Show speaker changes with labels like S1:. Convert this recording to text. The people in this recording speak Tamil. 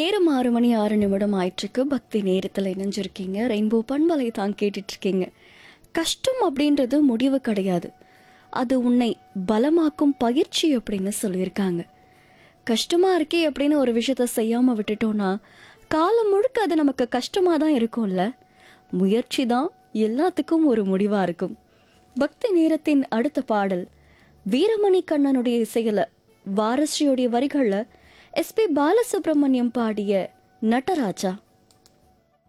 S1: நேரம் ஆறு மணி ஆறு நிமிடம் ஆயிட்டிருக்கு பக்தி நேரத்தில் இணைஞ்சிருக்கீங்க ரெயின்போ பண்பலை தான் கேட்டுட்டு இருக்கீங்க கஷ்டம் அப்படின்றது முடிவு கிடையாது அது உன்னை பலமாக்கும் பயிற்சி அப்படின்னு சொல்லியிருக்காங்க கஷ்டமாக இருக்கே அப்படின்னு ஒரு விஷயத்த செய்யாமல் விட்டுட்டோன்னா காலம் முழுக்க அது நமக்கு கஷ்டமாக தான் இருக்கும்ல முயற்சி தான் எல்லாத்துக்கும் ஒரு முடிவாக இருக்கும் பக்தி நேரத்தின் அடுத்த பாடல் வீரமணி கண்ணனுடைய இசையில வாரஸ்ரீயுடைய வரிகளில் எஸ்பி பாலசுப்ரமணியம் பாடிய நட்டராஜா